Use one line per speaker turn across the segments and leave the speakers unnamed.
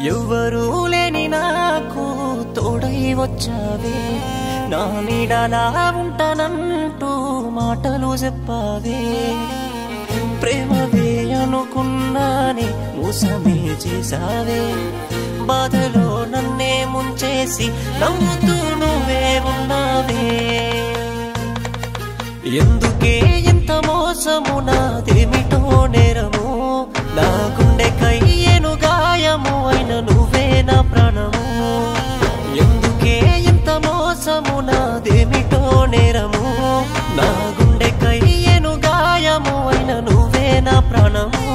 ఎవ్వరూ లేని నాకు తోడై వచ్చావే నా నీడలా ఉంటానంటూ మాటలు చెప్పావే ప్రేమవే అనుకున్నానే మోసమే చేసావే బాధలో నన్నే ముంచేసి నవ్వుతూ నువ్వే ఉన్నావే ఎందుకే ఇంత మోసము నాదేమిటో నేరము నా గుండె కయ్యేను గాయము అయిన నువ్వే నా ప్రాణము ఎందుకే ఇంత మోసము నాదేమిటో నేరము నా గుండె కయ్యేను గాయము అయిన నువ్వే నా ప్రాణము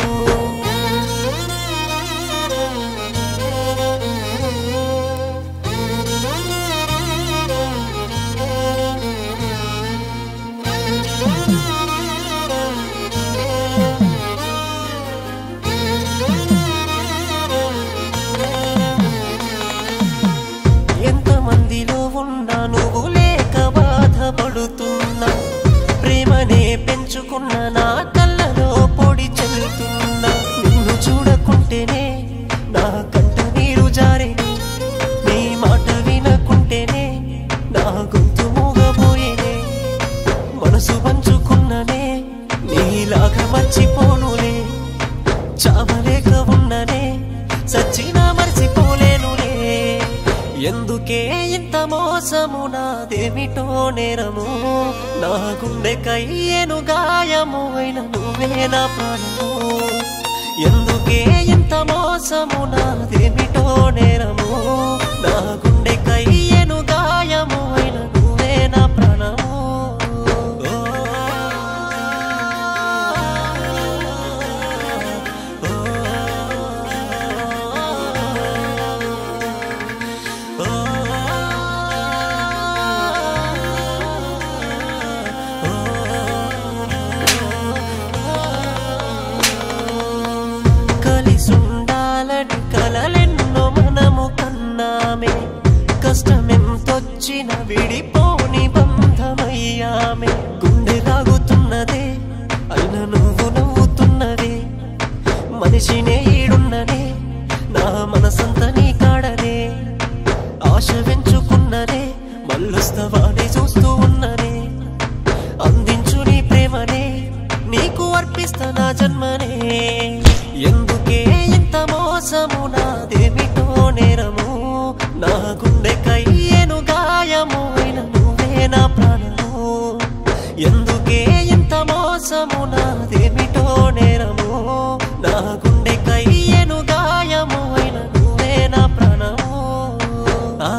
ఎంత మందిలో ఉన్నా నువ్వు లేక బాధపడుతున్నా ప్రేమనే పెంచుకున్న నా కళ్ళలో పొడి చెల్లుతున్నా నిన్ను చూడకుంటేనే నా కంట నీరు జారేనే నీ మాట వినకుంటేనే నా గొంతు మూగబోయేనే మనసు పంచుకున్ననే నీలాగా మర్చిపోనులే చావలేక ఉన్ననే సచ్చినా మర్చిపోలేనులే ఎందుకే ఇంత మోసము నాదేమిటో నేరము నా గుండె కయ్యేను గాయము అయిన నువ్వే నా ప్రాణము ఎందుకే ఇంత మోసము నాదేమిటో నేరము నా గుండె కయ్యేను గాయము అయిన నువ్వే నా ప్రాణము కలిసుండాలని కలలెన్నో మనము కన్నామే కష్టమెంతొచ్చిన విడిపోని బంధమయ్యామే గుండె రాగుతున్నదే అయిన నువ్వు నవ్వుతున్నదే మనిషినే ఈడున్ననే నా మనసంత నీ కాడనే ఆశ పెంచుకున్ననే మళ్ళొస్తవానే చూస్తూ ఉన్ననే అందించు నీ ప్రేమనే నీకు అర్పిస్తా నా జన్మనే ఎందుకే ఇంత మోసము నాదేమిటో నేరము నా గుండె కయ్యేను గాయము అయిన నువ్వే నా ప్రాణము ఎందుకే ఇంత మోసము నాదేమిటో నేరము నా గుండె కయ్యేను గాయము అయిన నువ్వే నా ప్రాణము ఆ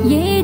ఏ